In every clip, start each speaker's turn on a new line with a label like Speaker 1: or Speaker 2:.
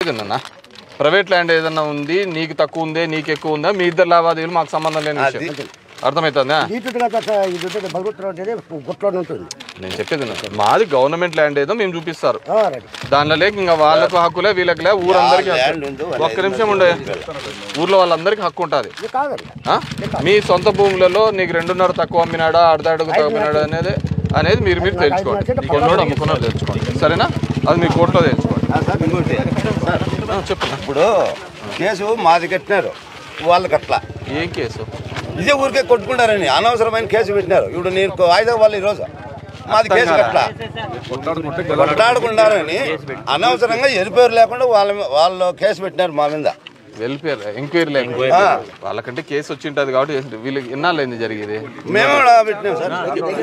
Speaker 1: చెప్పేది private land ఏదన్నా ఉంది నీకు తక్కువ ఉందే నీకు ఎక్కువ ఉందా మీ ఇద్దరు లావాదేవీలు మాకు సంబంధం లేని విషయం అర్థమవుతుందా
Speaker 2: ఇటు కదా ఇది ఉంటుంది బల్గుట్లో ఉంటుంది గుట్లోనే ఉంటుంది
Speaker 1: నేను చెప్పేది విను. మాది గవర్నమెంట్ ల్యాండ్ ఏదో మేము చూపిస్తారు
Speaker 2: ఆ, రైట్
Speaker 1: దానిలో లేక ఇంకా వాళ్ళకు హక్కులే వీళ్ళకి లే ఊరందరికీ హక్కు.
Speaker 3: ల్యాండ్ ఉందో వాళ్ళ
Speaker 1: ఒక్క నిమిషం ఉండే ఊర్లో వాళ్ళందరికీ హక్కు ఉంటుంది
Speaker 2: ఇది కాదండి
Speaker 1: ఆ? మీ సొంత భూములలో నీకు రెండున్నర తక్కువ అమ్మినాడా అర్ధాడుగు తక్కువ అమ్మినాడా అనేది అనేది మీరు మీరు తెలుసుకోండి కొన్నోడు అమ్ముకున్నాడు తెలుసుకోండి సరేనా అది మీ కోర్టులో తెలుసుకోండి
Speaker 3: ఆ, సార్ ఇంకోటి సార్
Speaker 1: ఆ, చెప్పు
Speaker 3: ఇప్పుడు కేసు మాది కట్టినారు వాళ్ళకి అట్లా
Speaker 1: ఏం కేసు
Speaker 3: ఇదే ఊరికే కొట్టుకుంటారని అనవసరమైన కేసు పెట్టినారు ఇప్పుడు నేను వాయిదా వాళ్ళు ఈరోజు మాది కేసు కట్ల కొట్లాడుకుంటారని అనవసరంగా ఎరిపేరు లేకుండా వాళ్ళ మీ- వాళ్ళు కేసు పెట్టినారు మా మీద
Speaker 1: వెల్ఫేర్ ఎంక్వైరీ లేకపోతే
Speaker 3: ఆ.
Speaker 1: వాళ్ళకంటే కేసు వచ్చి ఉంటుంది కాబట్టి చేసిండ్రు. వీళ్ళకి ఎన్నాళ్ళు అయింది జరిగేది
Speaker 3: మేము కూడా పెట్టినాం సార్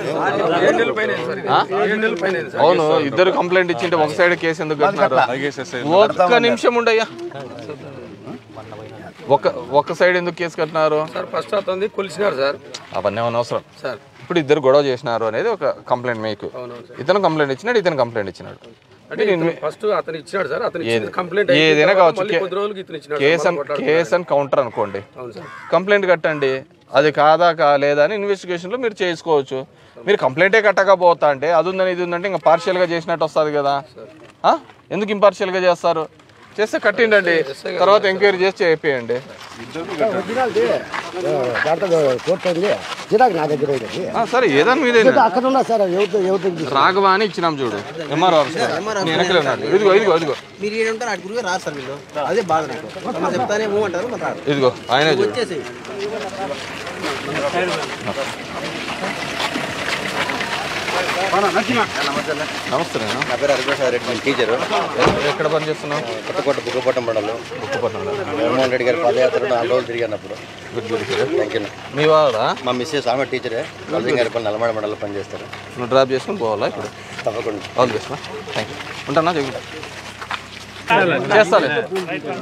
Speaker 1: ఆ? అవును ఇద్దరు కంప్లైంట్ ఇచ్చింటే ఒక సైడ్ కేసు ఎందుకు కట్టినారు ఒక్క నిమిషం ఉండయ్యా ఒక ఒక సైడ్ ఎందుకు కేసు కట్టినారు
Speaker 4: సార్ ఫస్ట్ అతను కొలిసినారు సార్
Speaker 1: అవన్నీ ఏమన్నా అవసరం
Speaker 4: సార్
Speaker 1: ఇప్పుడు ఇద్దరు గొడవ చేసినారు అనేది ఒక కంప్లైంట్ మీకు ఇతను కంప్లైంట్ ఇచ్చినాడు ఇతను కంప్లైంట్ ఇచ్చినాడు
Speaker 4: అంటే ఇతను ఫస్ట్ అతను ఇచ్చినాడు సార్ అతను ఇచ్చిన
Speaker 1: ఏది-
Speaker 4: కంప్లైంట్
Speaker 1: ఏదైనా కావచ్చు
Speaker 4: మళ్ళీ
Speaker 1: కే-
Speaker 4: కొద్ది రోజులకి ఇతను ఇచ్చినాడు
Speaker 1: కేసు
Speaker 4: సార్,
Speaker 1: అన్-
Speaker 4: కొట్లాడుకున్నాడు.
Speaker 1: కేసు అని కౌంటర్ అనుకోండి
Speaker 4: అవును సార్
Speaker 1: కంప్లైంట్ కట్టండి అది కాదా కాలేదా అని ఇన్వెస్టిగేషన్లో మీరు చేసుకోవచ్చు మీరు కంప్లైంటే కట్టకపోతా అంటే అది ఉందని ఇది ఉందంటే ఇంకా పార్షియల్గా చేసినట్టు వస్తుంది కదా ఆ? ఎందుకు ఇంపార్షియల్గా చేస్తారు చేస్తే కట్టిండండి తర్వాత ఎంక్వైరీ చేసి చేయండి
Speaker 2: ఒరిజినల్ది ఆ, దాంట్లో కోర్టు ఉంది జిరాక్ నా దగ్గర ఉంది
Speaker 1: సరే ఏదని మీదే
Speaker 2: అక్కడ ఉన్నా సార్ ఎవరితో ఎవరితో
Speaker 1: రాఘవ అని ఇచ్చినాం చూడు ఎంఆర్ఓ ఆఫీస్ నేను వెనకలే ఉన్నాడు ఇదిగో ఇదిగో ఇదిగో
Speaker 5: మీరు ఏడు ఉంటారు అటు గురిగా రాదు సార్ వీళ్ళు అదే బాధ నాకు మనం చెప్తానే మూవ్ అంటారు మరి రాదు
Speaker 1: ఇదిగో ఆయనే చూడు
Speaker 5: వచ్చేసి
Speaker 1: నమస్తే నేను
Speaker 3: నా పేరు హరిప్రసాద్ రెడ్డి నేను టీచరు
Speaker 1: ఎక్కడ పని చేస్తున్నావు
Speaker 3: కొత్తకోట బుగ్గపట్నం మండలం
Speaker 1: గుర్తుపట్నంలో
Speaker 3: జగన్మోహన్ రెడ్డి గారి పాదయాత్ర నాలుగు రోజులు తిరిగినప్పుడు
Speaker 1: good good good.
Speaker 3: Thank you
Speaker 1: మీ వాడా
Speaker 3: మా మిస్సెస్ ఆమె టీచరే వల్లింగ్ గారి పని నల్లమడ మండలం పనిచేస్తారు
Speaker 1: నువ్వు డ్రాప్ చేసుకుని పోవాలా ఇప్పుడు
Speaker 3: తప్పకుండా
Speaker 1: all the best thank you ఉంటానా చెప్తా చేస్తాలే